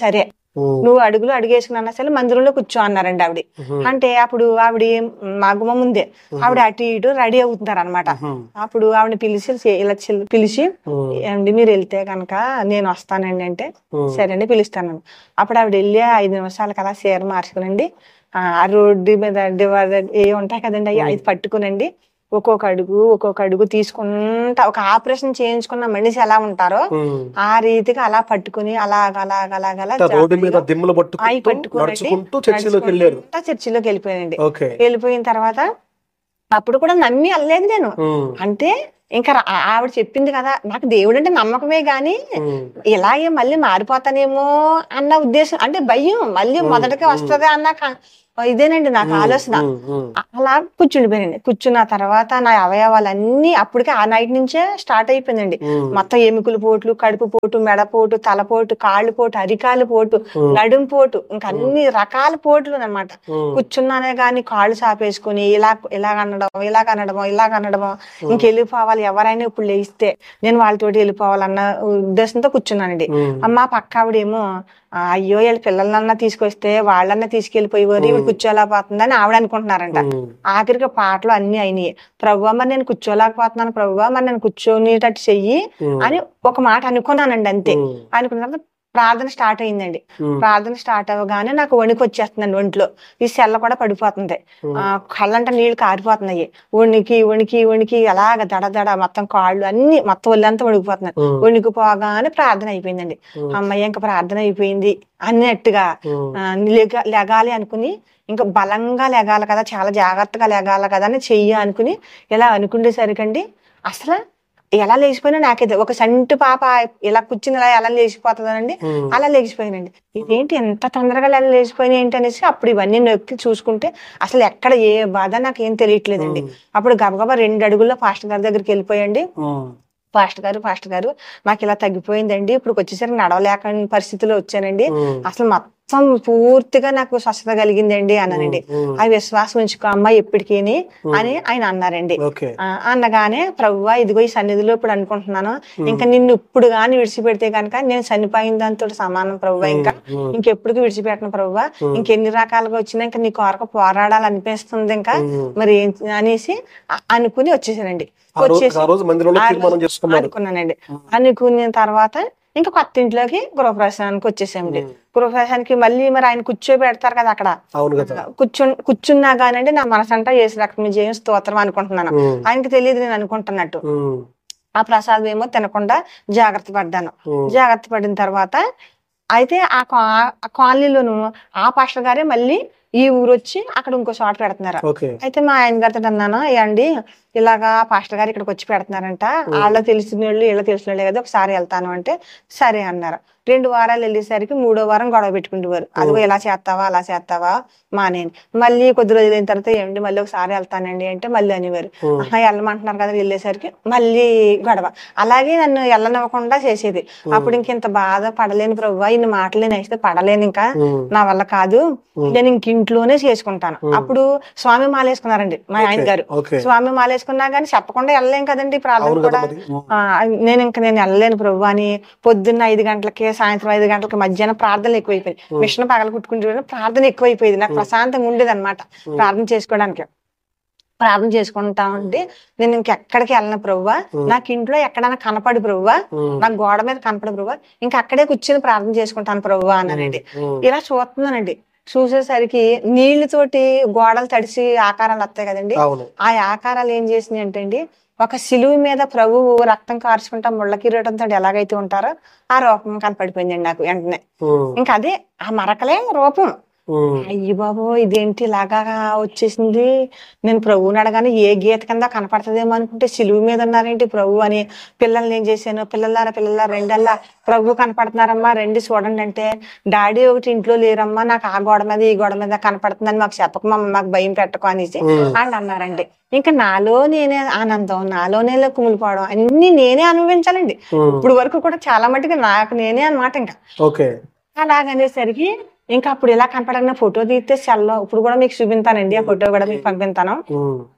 ఉమ్, నువ్వు అడుగులు అడిగేసుకున్నా సరే మందిరంలో కూర్చో అన్నారండి ఆవిడ ఉమ్, అంటే అప్పుడు ఆవిడ మా గుమ్మ ముందే ఆవిడ అటు ఇటు రెడీ అవుతున్నారు అనమాట ఉమ్, అప్పుడు ఆవిడ పిలిచి చే- ఇలా చిల్- పిలిచి ఉమ్, ఏమండి మీరు వెళ్తే కనుక నేను వస్తానండి అంటే ఉమ్, సరే అండి పిలుస్తాను అప్పుడు ఆవిడ వెళ్ళి ఐదు నిమిషాలు కదా చీర మార్చుకునండి ఆ ఆ రోడ్డు మీద డివైడర్ ఏ ఉంటాయి కదండి అవి అది పట్టుకునండి ఒక్కొక్క అడుగు ఒక్కొక్క అడుగు తీసుకుంటా ఒక ఆపరేషన్ చేయించుకున్న మనిషి ఎలా ఉంటారో ఉమ్. ఆ రీతిగా అలా పట్టుకుని అలాగ అలాగ అలాగ అలా అంటే రోడ్డు మీద దిమ్మలు అవి పట్టుకుంటూ పట్టుకోనండి నడుచుకుంటూ చర్చిలోకి వెళ్ళారు నడుచుకుంటా చర్చిలోకి వెళ్ళిపోయానండి ఓకే వెళ్ళిపోయిన తర్వాత అప్పుడు కూడా నమ్మి వెళ్ళలేదు నేను ఉమ్, అంటే ఇంకా రా- ఆ- ఆవిడ చెప్పింది కదా నాకు దేవుడు అంటే నమ్మకమే గాని ఉమ్, ఇలాగే మళ్ళీ మారిపోతానేమో అన్న ఉద్దేశం అంటే భయం మళ్ళీ మొదటికి వస్తుంది అన్న క- ఇదేనండి నాకు ఆలోచన ఉమ్, ఉమ్, అ- అలా కూర్చుండిపోయానండి కూర్చున్న తర్వాత నా అవయవాలన్నీ అప్పటికే ఆ నైట్ నుంచే స్టార్ట్ అయిపోయిందండి ఉమ్, మొత్తం ఎముకల పోట్లు కడుపు పోటు మెడపోటు తలపోటు కాళ్ళు పోటు అరికాలు పోటు ఉమ్, నడుం పోటు ఇంకా అన్ని రకాల పోట్లు అన్నమాట ఉమ్, కూర్చున్నానే గాని కాళ్ళు చాపేసుకుని ఇలా ఇలా అనడం ఇలా అనడమో ఇలా అనడమో ఇంకెళ్ళిపోవాలి ఎవరైనా ఇప్పుడు లేస్తే నేను వాళ్ళతోటి వెళ్ళిపోవాలన్న ఉద్దేశంతో కూర్చున్నానండి ఉమ్, అమ్మ పక్క ఆవిడేమో "ఆ, అయ్యో వీళ్ళ పిల్లలన్నా తీసుకొస్తే వాళ్ళన్నా తీసుకెళ్లిపోయేవారు ఇవి కూర్చోలేకపోతుందని ఆవిడ అనుకుంటున్నారంట ఉమ్, ఆఖరికి పాటలు అన్ని అయినాయి ప్రభు మరి నేను కూర్చోలేకపోతున్నాను ప్రభు మరి నేను కూర్చోనేటట్టు చెయ్యి ఉమ్, అని ఒక మాట అనుకున్నానండి అంతే ఉమ్, అనుకున్న తర్వాత ప్రార్థన స్టార్ట్ అయిందండి ఉమ్, ప్రార్థన స్టార్ట్ అవ్వగానే నాకు వణికి వచ్చేస్తుందండి ఒంట్లో ఈ సెల్ల కూడా పడిపోతుంది ఉమ్. ఆ కళ్ళంట నీళ్లు కారిపోతున్నాయి వణికి వణికి వణికి అలాగ దడ దడ మొత్తం కాళ్ళు అన్ని మొత్తం ఒళ్ళంతా వణికిపోతున్నాయి ఉమ్, వణికిపోగానే ప్రార్థన అయిపోయిందండి ఉమ్, అమ్మయ్య ఇంకా ప్రార్థన అయిపోయింది అన్నట్టుగా ఉమ్, ఆ, లెగ- లెగాలి అనుకుని ఇంకా బలంగా లెగాలి కదా చాలా జాగ్రత్తగా లెగాలి కదా అని చెయ్యి అనుకుని ఇలా అనుకునేసరికండి అసలు ఎలా లేచిపోయినా నాకైతే ఒక సంటి పాప ఇలా కూర్చుని ఇలా ఎలా లేచిపోతుందనండి ఉమ్, అలా లేచిపోయానండి ఇదేంటి ఎంత తొందరగా ఇలా లేచిపోయినాయి ఏంటి అనేసి అప్పుడు ఇవన్నీ నొక్కి చూసుకుంటే అసలు ఎక్కడ ఏ బాధ నాకు ఏం తెలియట్లేదండి అప్పుడు గబగబా రెండు అడుగుల్లో పాస్టర్ గారి దగ్గరికి వెళ్ళిపోయండి ఉమ్, పాస్టర్ గారు పాస్టర్ గారు నాకు ఇలా తగ్గిపోయిందండి ఇప్పుడు వచ్చేసరికి నడవలేక పరిస్థితిలో వచ్చానండి ఉమ్, అసలు మొత్తం పూర్తిగా నాకు స్వస్థత కలిగిందండి అన్నానండి ఉమ్, ఆ విశ్వాసం ఉంచుకో అమ్మ ఎప్పటికీని అని ఆయన అన్నారండి ఓకే ఆ, అనగానే ప్రభువా ఇదిగో ఈ సన్నిధిలో ఇప్పుడు అనుకుంటున్నాను ఇంకా నిన్ను ఇప్పుడు గాని విడిచిపెడితే కనుక నేను చనిపోయిన దాంతో సమానం ప్రభువా ఇంకా ఉమ్, ఇంకెప్పటికి విడిచిపెట్టను ప్రభువా ఇంకెన్ని రకాలుగా వచ్చినా ఇంకా నీ కొరకు పోరాడాలనిపిస్తుంది ఇంకా ఉమ్. మరి ఏం అనేసి అ- అనుకుని వచ్చేసానండి ఆ రోజు వచ్చేసి ఆ రోజు మందిరంలో ఆ తీర్మానం రోజు చేసుకున్నారు అనుకున్నానండి అనుకున్న తర్వాత ఇంకా కొత్త ఇంట్లోకి గృహప్రవేశానికి వచ్చేసామండి గృహప్రవేశానికి మళ్ళీ మరి ఆయన కూర్చోబెడతారు కదా అక్కడ అవును కదా కూర్చు కూర్చున్నా కానండి నా మనసంతా చేసి రక్తం జయం స్తోత్రం అనుకుంటున్నాను ఉమ్, ఆయనకి తెలియదు నేను అనుకుంటున్నట్టు ఉమ్, ఆ ప్రసాదం ఏమో తినకుండా జాగ్రత్త పడ్డాను ఉమ్, జాగ్రత్త పడిన తర్వాత అయితే ఆ కా- ఆ కాలనీలోను ఆ పాస్టర్ గారే మళ్ళీ ఈ ఊరు వచ్చి అక్కడ ఇంకో చోట పెడుతున్నారు ఓకే అయితే మా ఆయన గారితో అన్నాను ఏమండి ఇలాగా పాస్టర్ గారు ఇక్కడికి వచ్చి పెడుతున్నారంట వాళ్ళ తెలిసిన వాళ్ళు వీళ్ళ తెలిసిన వాళ్ళే కదా ఒకసారి వెళ్తాను అంటే సరే అన్నారు రెండు వారాలు వెళ్ళేసరికి మూడో వారం గొడవ పెట్టుకుంటేవారు అదిగో ఇలా చేస్తావా అలా చేస్తావా మానేని మళ్ళీ కొద్ది రోజులు అయిన తర్వాత ఏమండి మళ్ళీ ఒకసారి వెళ్తానండి అంటే మళ్ళీ అనేవారు ఉమ్, ఆహా, వెళ్ళమంటున్నారు కదా వెళ్ళేసరికి మళ్ళీ గొడవ అలాగే నన్ను వెళ్ళనివ్వకుండా చేసేది అప్పుడు ఇంకింత బాధ పడలేను ప్రభు ఇన్ని మాటలు నేను అయితే పడలేను ఇంకా ఉమ్, నా వల్ల కాదు నేను ఇంక ఇంట్లోనే చేసుకుంటాను అప్పుడు స్వామి మాలేసుకున్నారండి మా ఆయన గారు ఓకే స్వామి మాలేసుకున్నా గానీ చెప్పకుండా వెళ్ళలేం కదండి ప్రార్థన అవును కదా కూడా మరి ఉమ్, ఆ, నేను ఇంకా నేను వెళ్ళలేను ప్రభు అని పొద్దున్న ఐదు గంటలకి సాయంత్రం ఐదు గంటలకి మధ్యాహ్నం ప్రార్థనలు ఎక్కువైపోయింది మిషన్ పగల కుట్టుకుంటే ప్రార్థన ఎక్కువైపోయింది నాకు ప్రశాంతంగా ఉండేది అనమాట ప్రార్థన చేసుకోవడానికి ప్రార్థన చేసుకుంటా ఉంటే నేను ఇంకెక్కడికి వెళ్ళను ప్రభువా నాకు ఇంట్లో ఎక్కడైనా కనపడి ప్రభువా ఉమ్, నాకు గోడ మీద కనపడి ప్రభువా ఇంకా అక్కడే కూర్చొని ప్రార్థన చేసుకుంటాను ప్రభువా అన్నానండి ఉమ్, ఇలా చూస్తున్నానండి చూసేసరికి నీళ్లతోటి గోడలు తడిసి ఆకారాలు వస్తాయి కదండి అవును ఆ ఆకారాలు ఏం చేసినాయి అంటే అండి ఒక సిలువు మీద ప్రభువు రక్తం కార్చుకుంటా ముళ్ళ కిరీటంతో ఎలాగైతే ఉంటారో ఆ రూపం కనపడిపోయిందండి నాకు వెంటనే ఉమ్, ఇంకా అదే ఆ మరకలే రూపం ఉమ్, అయ్యి బాబు ఇదేంటి ఇలాగా వచ్చేసింది నేను ప్రభువుని అడగానే ఏ గీత కింద కనపడుతుందేమో అనుకుంటే సిలువు మీద ఉన్నారేంటి ప్రభు అని పిల్లల్ని ఏం చేశాను పిల్లలారా పిల్లలారా రెండల్లా ప్రభు కనపడుతున్నారమ్మా రండి చూడండి అంటే డాడీ ఒకటి ఇంట్లో లేరమ్మా నాకు ఆ గోడ మీద ఈ గోడ మీద కనపడుతుందని మాకు చెప్పకమమ్మ మాకు భయం పెట్టకు అనేసి ఉమ్, వాళ్ళు అన్నారండి ఇంకా నాలో నేనే ఆనందం నాలోనే కుమిలిపోవడం అన్ని నేనే అనుభవించాలండి ఉమ్, ఇప్పుడు వరకు కూడా చాలా మటుకు నాకు నేనే అన్నమాట ఇంకా ఓకే అలాగనేసరికి ఇంకా అప్పుడు ఇలా కనపడన ఫోటో తీస్తే సెల్లో ఇప్పుడు కూడా మీకు చూపించానండి ఆ ఫోటో కూడా మీకు పంపిస్తాను ఉమ్,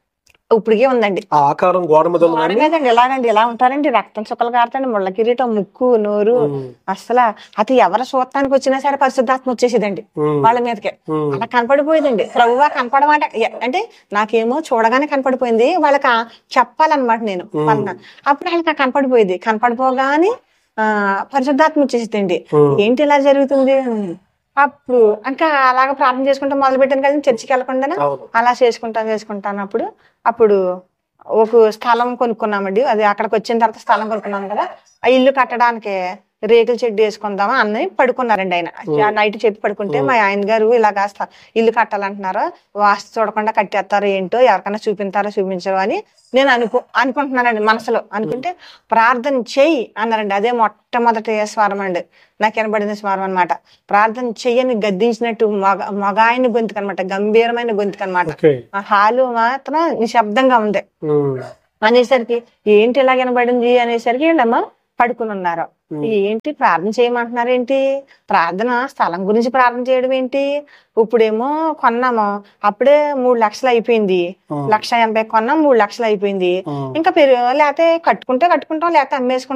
ఇప్పటికే ఉందండి ఆ ఆకారం గోడ మీద ఉంది గోడ కానీ మీదండి ఎలాగండి ఎలా ఉంటారండి రక్తం చుక్కలు కారుతండి ముళ్ళ కిరీటం ముక్కు నోరు ఉమ్, అసలు అది ఎవరు చూడటానికి వచ్చినా సరే పరిశుద్ధాత్మ వచ్చేసేదండి ఉమ్, వాళ్ళ మీదకే ఉమ్, అలా కనపడిపోయేదండి ప్రభువా కనపడమాట ఎ- అంటే నాకేమో చూడగానే కనపడిపోయింది వాళ్ళకి ఆ చెప్పాలన్నమాట నేను వాళ్ళని అప్పుడు వాళ్ళకి ఆ కనపడిపోయేది కనపడిపోగానే ఆ పరిశుద్ధాత్మ వచ్చేసిందండి ఉమ్, ఏంటి ఇలా జరుగుతుంది అప్పుడు ఇంకా అలాగ ప్రార్థన చేసుకుంటా మొదలు పెట్టాను కదా చర్చికి వెళ్ళకుండా అవును అలా చేసుకుంటాను చేసుకుంటాను అప్పుడు అప్పుడు ఒక స్థలం కొనుక్కున్నామండి అది అక్కడికి వచ్చిన తర్వాత స్థలం కొనుక్కున్నాను కదా ఆ ఇల్లు కట్టడానికి రేకుల చెడ్డు వేసుకుందామా అని పడుకున్నారండి ఆయన ఆ నైట్ చెప్పి పడుకుంటే మా ఆయన గారు ఇలాగా స్థ- ఇల్లు కట్టాలంటున్నారు వాస్తు చూడకుండా కట్టేస్తారో ఏంటో ఎవరికైనా చూపించారో చూపించరు అని నేను అనుకో అనుకుంటున్నానండి మనసులో అనుకుంటే ప్రార్థన చెయ్యి అన్నారండి అదే మొట్టమొదటి స్వరం అండి నాకు వినబడిన స్వరం అన్నమాట ప్రార్థన చెయ్యని గద్దించినట్టు మగ మగాయన గొంతుకు అనమాట గంభీరమైన గొంతుకు అనమాట ఓకే ఆ హాలు మాత్రం నిశ్శబ్దంగా ఉంది ఉమ్, అనేసరికి ఏంటి ఇలా వినబడింది అనేసరికి వీళ్ళమ్మ పడుకుని ఉన్నారు ఏంటి ప్రార్థన చేయమంటున్నారు ఏంటి ప్రార్థన స్థలం గురించి ప్రార్థన చేయడం ఏంటి ఇప్పుడేమో కొన్నాము అప్పుడే మూడు లక్షలు అయిపోయింది ఉమ్, లక్ష ఎనభై కొన్నాం మూడు లక్షలు అయిపోయింది ఉమ్. ఇంకా పెరుగు లేకపోతే కట్టుకుంటే కట్టుకుంటాం లేకపోతే అమ్మేసుకుంటాం